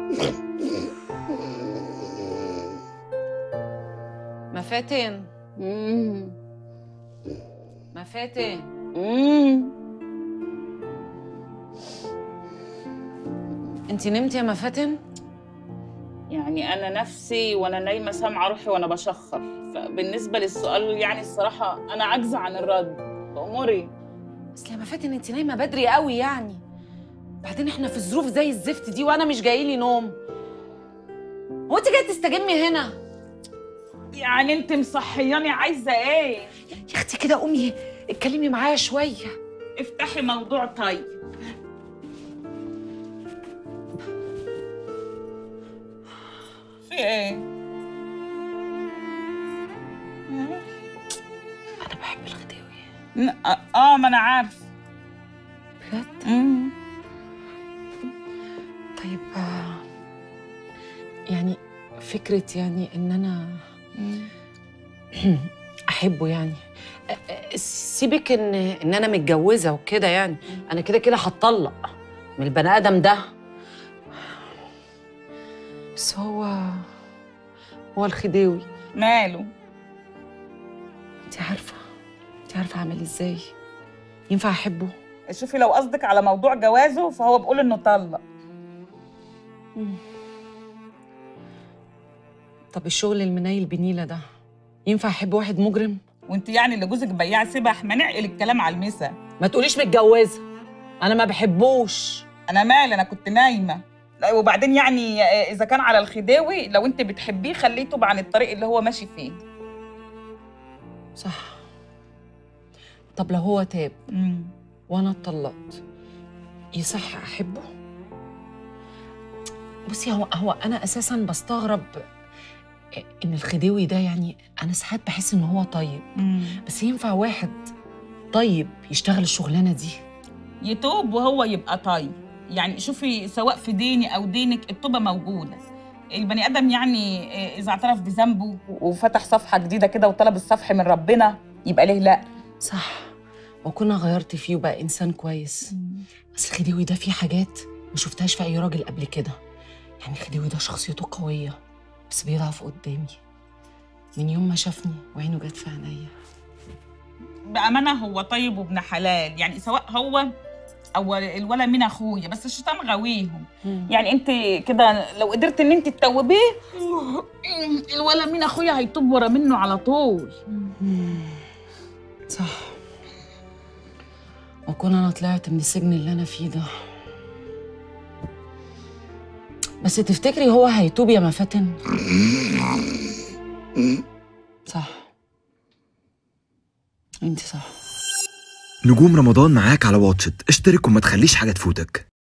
مفاتن مم. مفاتن مم. انت نمتي يا مفاتن يعني انا نفسي وانا نايمه سامعه روحي وانا بشخر فبالنسبه للسؤال يعني الصراحه انا عاجزه عن الرد اموري اصل يا مفاتن انت نايمه بدري قوي يعني بعدين احنا في ظروف زي الزفت دي وانا مش جايلي نوم هو انت جايه تستجمي هنا يعني انت مصحياني عايزه ايه يا اختي كده قومي اتكلمي معايا شويه افتحي موضوع طيب في ايه انا بحب الغداوي ن- اه ما انا عارف بجد مم. طيب آه، يعني فكره يعني ان انا احبه يعني أ- أ- سيبك ان ان انا متجوزه وكده يعني انا كده كده هتطلق من البني ادم ده بس هو هو الخديوي ماله انت عارفه انت عارفه اعمل ازاي ينفع احبه شوفي لو قصدك على موضوع جوازه فهو بيقول انه طلق طب الشغل المنيل بنيله ده ينفع احب واحد مجرم وانت يعني اللي جوزك بياع سبح ما نعقل الكلام على المسا ما تقوليش متجوزه انا ما بحبوش انا مالي انا كنت نايمه لا وبعدين يعني آه، اذا كان على الخداوي لو انت بتحبيه خليه يتوب عن الطريق اللي هو ماشي فيه صح طب لو هو تاب مم. وانا اتطلقت يصح احبه بصي هو هو انا اساسا بستغرب ان الخديوي ده يعني انا ساعات بحس ان هو طيب مم. بس ينفع واحد طيب يشتغل الشغلانه دي يتوب وهو يبقى طيب يعني شوفي سواء في ديني او دينك التوبه موجوده البني ادم يعني آه، اذا اعترف بذنبه وفتح صفحه جديده كده وطلب الصفح من ربنا يبقى ليه لا صح وكنا غيرت فيه وبقى انسان كويس بس الخديوي ده فيه حاجات ما شفتهاش في اي راجل قبل كده يعني الخديوي ده شخصيته قويه بس بيضعف قدامي من يوم ما شافني وعينه جت في عينيا بامانه هو طيب وابن حلال يعني سواء هو او الولا من اخويا بس الشيطان غاويهم يعني انت كده لو قدرت ان انت تتوبيه الولا من اخويا هيتوب ورا منه على طول مم. صح وكون انا طلعت من السجن اللي انا فيه ده بس تفتكري هو هيتوب يا مفاتن صح انت صح نجوم رمضان معاك على واتشت اشترك وما تخليش حاجة تفوتك